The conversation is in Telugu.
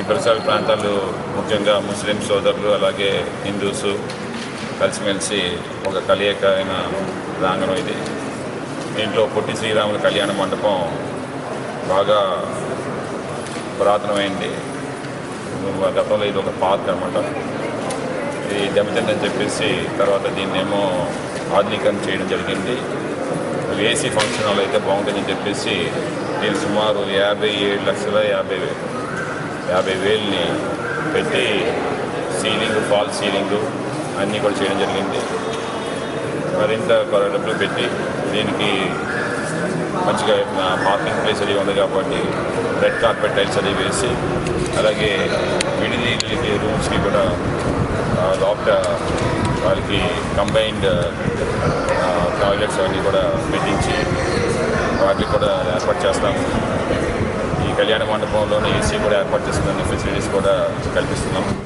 పరిసర ప్రాంతాలు ముఖ్యంగా ముస్లిం సోదరులు అలాగే హిందూస్ కలిసిమెలిసి ఒక కలయిక అయిన ప్రాంగణం ఇది దీంట్లో పొట్టి శ్రీరాముల కళ్యాణ మండపం బాగా పురాతనమైంది గతంలో ఇది ఒక పార్క్ అనమాట ఇది దెబ్బతిందని చెప్పేసి తర్వాత దీన్నేమో ఆధునీకరణ చేయడం జరిగింది ఏసీ ఫంక్షన్ హాల్ అయితే బాగుంటుందని చెప్పేసి నేను సుమారు యాభై ఏడు లక్షల యాభై వే- యాభై వేలని పెట్టి సీలింగ్ ఫాల్ సీలింగ్ అన్నీ కూడా చేయడం జరిగింది మరింత డబ్బులు పెట్టి దీనికి మంచిగా పార్కింగ్ ప్లేస్ అది ఉంది కాబట్టి రెడ్ కార్పెట్ టైల్స్ అది వేసి అలాగే విడిది రూమ్స్కి కూడా ఆ, లోపల వాళ్ళకి కంబైన్డ్ టాయిలెట్స్ అవన్నీ కూడా పెట్టించి వాటికి కూడా ఏర్పాటు చేస్తాము ఈ కళ్యాణ మండపంలోనే ఏసీ కూడా ఏర్పాటు చేసుకునే ఫెసిలిటీస్ కూడా కల్పిస్తున్నాం